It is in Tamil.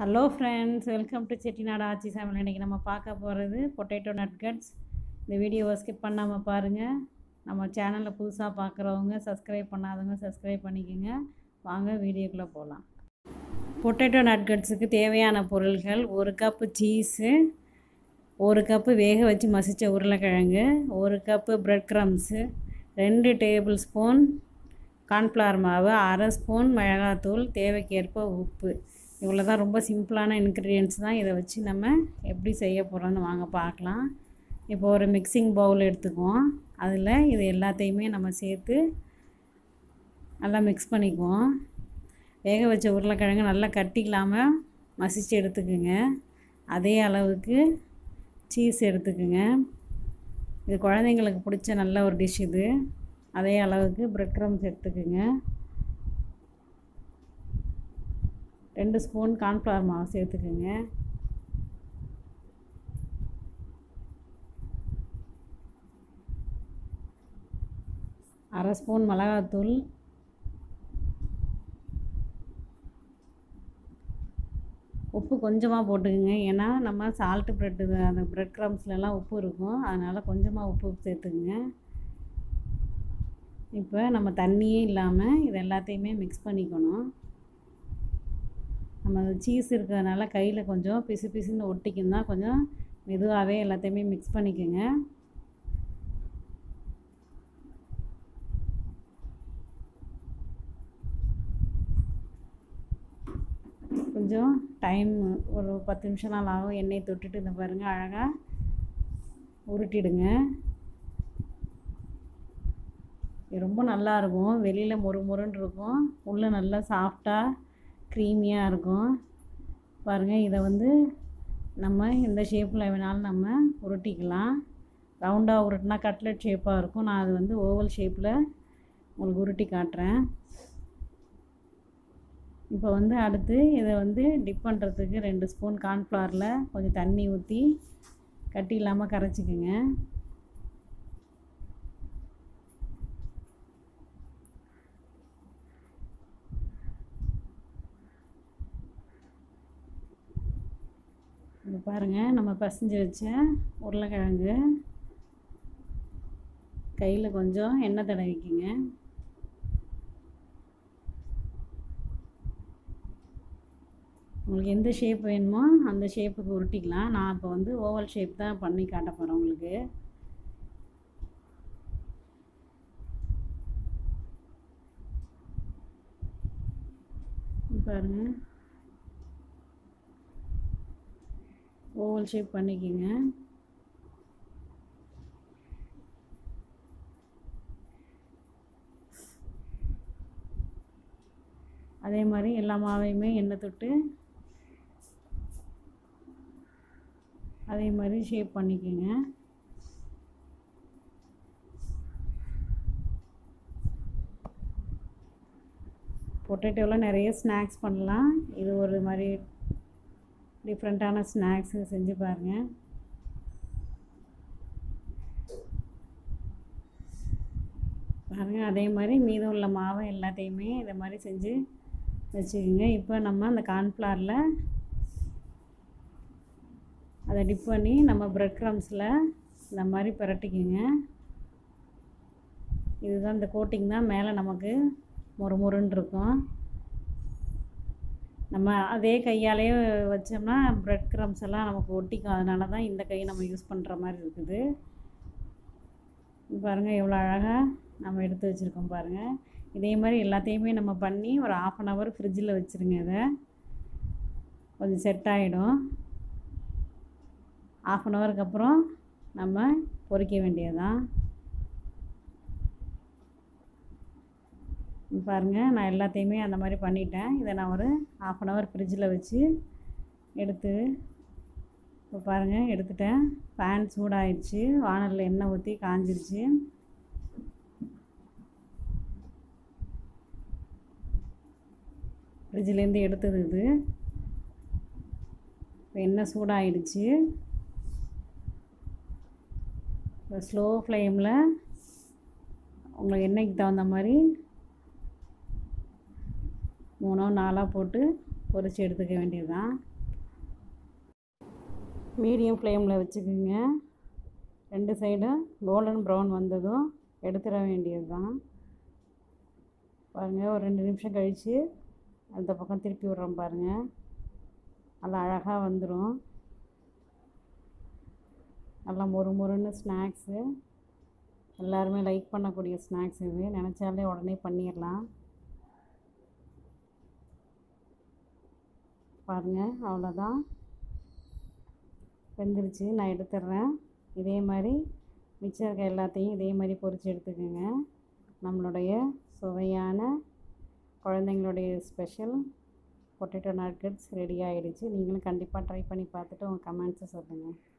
hello friends welcome to Chettinadu ஆச்சி சமையல் இன்றைக்கி நம்ம பார்க்க போகிறது பொட்டேட்டோ நட்கட்ஸ் இந்த வீடியோவை ஸ்கிப் பண்ணாமல் பாருங்கள் நம்ம சேனலில் புதுசாக பார்க்குறவங்க சப்ஸ்கிரைப் பண்ணாதவங்க சப்ஸ்கிரைப் பண்ணிக்கோங்க வாங்க வீடியோக்குள்ளே போகலாம் பொட்டேட்டோ நட்கட்ஸுக்கு தேவையான பொருள்கள் ஒரு கப்பு சீஸு ஒரு கப்பு வேக வச்சு மசித்த உருளைக்கிழங்கு ஒரு கப்பு ப்ரெட் க்ரம்ஸு ரெண்டு டேபிள் ஸ்பூன் கார்ன்ஃப்ளவர் மாவு அரை ஸ்பூன் மிளகாத்தூள் தேவைக்கேற்ப உப்பு இவ்வளோ தான் ரொம்ப சிம்பிளான இன்க்ரீடியன்ட்ஸ் தான் இதை வச்சு நம்ம எப்படி செய்ய போகிறோன்னு வாங்க பார்க்கலாம் இப்போ ஒரு மிக்சிங் பவுல் எடுத்துக்குவோம் அதில் இது எல்லாத்தையுமே நம்ம சேர்த்து நல்லா மிக்ஸ் பண்ணிக்குவோம் வேக வச்ச உருளைக்கிழங்கு நல்லா கட்டிக்கலாமல் மசித்து எடுத்துக்குங்க அதே அளவுக்கு சீஸ் எடுத்துக்குங்க இது குழந்தைங்களுக்கு பிடிச்ச நல்ல ஒரு டிஷ் இது அதே அளவுக்கு ப்ரெட் க்ரம்ஸ் எடுத்துக்குங்க ரெண்டு ஸ்பூன் கார்ன்ஃப்ளவர் மாவு சேர்த்துக்குங்க அரை ஸ்பூன் மிளகாத்தூள் உப்பு கொஞ்சமாக போட்டுக்குங்க ஏன்னா நம்ம சால்ட்டு ப்ரெட்டு அந்த ப்ரெட் க்ரம்ஸ்லலாம் உப்பு இருக்கும் அதனால் கொஞ்சமாக உப்பு சேர்த்துக்குங்க இப்போ நம்ம தண்ணியே இல்லாமல் இது எல்லாத்தையுமே மிக்ஸ் பண்ணிக்கணும் நம்ம சீஸ் இருக்கிறதுனால கையில் கொஞ்சம் பிசு பிசுன்னு ஒட்டிக்கும் தான் கொஞ்சம் மெதுவாகவே எல்லாத்தையுமே மிக்ஸ் பண்ணிக்கோங்க கொஞ்சம் டைம் ஒரு பத்து நிமிஷம் நாள் ஆகும் எண்ணெயை தொட்டுட்டு இந்த பாருங்கள் அழகாக உருட்டிடுங்க இது ரொம்ப நல்லாயிருக்கும் வெளியில் மொறு மொறுன்னு இருக்கும் உள்ளே நல்லா சாஃப்டாக க்ரீமியாக இருக்கும் பாருங்கள் இதை வந்து நம்ம எந்த ஷேப்பில் வேணாலும் நம்ம உருட்டிக்கலாம் ரவுண்டாக உருட்டினா கட்லெட் ஷேப்பாக இருக்கும் நான் அது வந்து ஓவல் ஷேப்பில் உங்களுக்கு உருட்டி காட்டுறேன் இப்போ வந்து அடுத்து இதை வந்து டிப் பண்ணுறதுக்கு ரெண்டு ஸ்பூன் கார்ன்ஃப்ளவரில் கொஞ்சம் தண்ணி ஊற்றி கட்டி இல்லாமல் கரைச்சிக்கோங்க இது பாருங்கள் நம்ம பசைஞ்சு வச்ச உருளைக்கிழங்கு கையில் கொஞ்சம் எண்ணெய் தடவிக்குங்க உங்களுக்கு எந்த ஷேப் வேணுமோ அந்த ஷேப்புக்கு உருட்டிக்கலாம் நான் இப்போ வந்து ஓவல் ஷேப் தான் பண்ணி காட்ட போகிறேன் உங்களுக்கு பாருங்கள் ஓவல் ஷேப் பண்ணிக்கோங்க அதே மாதிரி எல்லா மாவையுமே எண்ணெய் தொட்டு அதே மாதிரி ஷேப் பண்ணிக்கோங்க பொட்டேட்டோவில் நிறைய ஸ்நாக்ஸ் பண்ணலாம் இது ஒரு மாதிரி டிஃப்ரெண்ட்டான ஸ்நாக்ஸு செஞ்சு பாருங்கள் பாருங்கள் அதே மாதிரி மீதம் உள்ள மாவை எல்லாத்தையுமே இதை மாதிரி செஞ்சு வச்சுக்கோங்க இப்போ நம்ம அந்த கார்ன்ஃப்ளவரில் அதை டிப் பண்ணி நம்ம ப்ரெட் க்ரம்ஸில் இந்த மாதிரி பிரட்டிக்குங்க இதுதான் இந்த கோட்டிங் தான் மேலே நமக்கு மொறு மொறுன்னு இருக்கும் நம்ம அதே கையாலேயே வச்சோம்னா ப்ரெட் க்ரம்ஸ் எல்லாம் நமக்கு ஒட்டிக்கும் அதனால தான் இந்த கையை நம்ம யூஸ் பண்ணுற மாதிரி இருக்குது பாருங்கள் எவ்வளோ அழகாக நம்ம எடுத்து வச்சுருக்கோம் பாருங்கள் இதே மாதிரி எல்லாத்தையுமே நம்ம பண்ணி ஒரு ஆஃப் அன் ஹவர் ஃப்ரிட்ஜில் வச்சுருங்க இதை கொஞ்சம் செட் ஆகிடும் ஆஃப் அன் ஹவருக்கு அப்புறம் நம்ம பொரிக்க வேண்டியதான் பாருங்கள் நான் எல்லாத்தையுமே அந்த மாதிரி பண்ணிட்டேன் இதை நான் ஒரு ஆஃப் அன் ஹவர் ஃப்ரிட்ஜில் வச்சு எடுத்து இப்போ பாருங்கள் எடுத்துட்டேன் ஃபேன் சூடாயிடுச்சு வானலில் எண்ணெய் ஊற்றி காஞ்சிருச்சு ஃப்ரிட்ஜிலேருந்து எடுத்தது இது இப்போ எண்ணெய் சூடாயிடுச்சு இப்போ ஸ்லோ ஃப்ளேமில் உங்களுக்கு எண்ணெய்க்கு தகுந்த மாதிரி மூணோ நாலாக போட்டு பொரித்து எடுத்துக்க வேண்டியது தான் மீடியம் ஃப்ளேமில் வச்சுக்கோங்க ரெண்டு சைடும் கோல்டன் ப்ரௌன் வந்ததும் எடுத்துட வேண்டியது தான் பாருங்கள் ஒரு ரெண்டு நிமிஷம் கழித்து அந்த பக்கம் திருப்பி விட்றோம் பாருங்கள் நல்லா அழகாக வந்துடும் நல்லா மொறு மொறுன்னு ஸ்நாக்ஸு எல்லாருமே லைக் பண்ணக்கூடிய ஸ்நாக்ஸ் இது நினச்சாலே உடனே பண்ணிடலாம் பாருங்கள் அவ்வளோதான் வெந்துருச்சு நான் எடுத்துடுறேன் இதே மாதிரி மிச்சம் இருக்க எல்லாத்தையும் இதே மாதிரி பொரித்து எடுத்துக்கோங்க நம்மளுடைய சுவையான குழந்தைங்களுடைய ஸ்பெஷல் பொட்டேட்டோ நட்கட்ஸ் ரெடி ஆகிடுச்சு நீங்களும் கண்டிப்பாக ட்ரை பண்ணி பார்த்துட்டு உங்கள் கமெண்ட்ஸை சொல்லுங்கள்